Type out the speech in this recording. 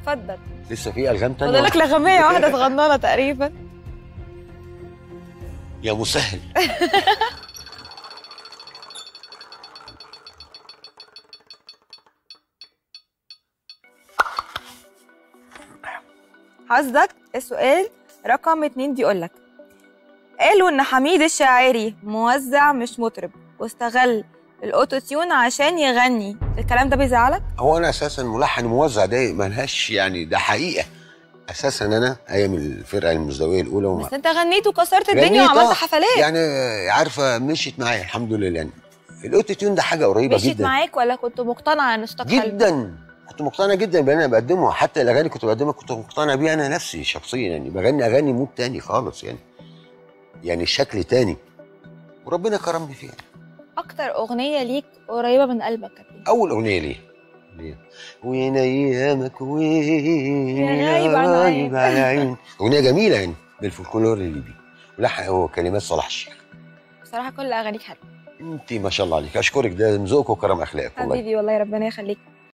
اتفضل لسه في الغام تانية فاضل لك لغمية واحدة صغننة تقريبا يا مسهل حظك السؤال رقم اتنين بيقول لك قالوا ان حميد الشاعري موزع مش مطرب واستغل الاوتو تيون عشان يغني الكلام ده بيزعلك هو انا اساسا ملحن موزع ده ملهاش يعني ده حقيقه اساسا انا ايام الفرقه المزدويه الاولى وما بس انت غنيت وكسرت الدنيا غنيت، وعملت آه. حفلات يعني عارفه مشيت معايا الحمد لله يعني الاوتو تيون ده حاجه قريبه مشيت جدا معاك ولا كنت مقتنع ان صوتك حلو جدا كنت مقتنع جدا باللي انا بقدمه حتى الاغاني اللي كنت بقدمها كنت مقتنع بيها انا نفسي شخصيا يعني بغني اغاني مود تاني خالص يعني يعني شكل تاني وربنا كرمني فيها اكتر اغنيه ليك قريبه من قلبك كانت ايه اول اغنيه ليه ليه؟ وين ايامك وين يا غايب عن غايب عين. عن عين اغنيه جميله يعني بالفولكلور الليبي ولحن هو كلمات صلاح الشيخ بصراحه كل اغانيك حلوه انت ما شاء الله عليك اشكرك ده من ذوقك وكرم اخلاقك والله حبيبي والله ربنا يخليك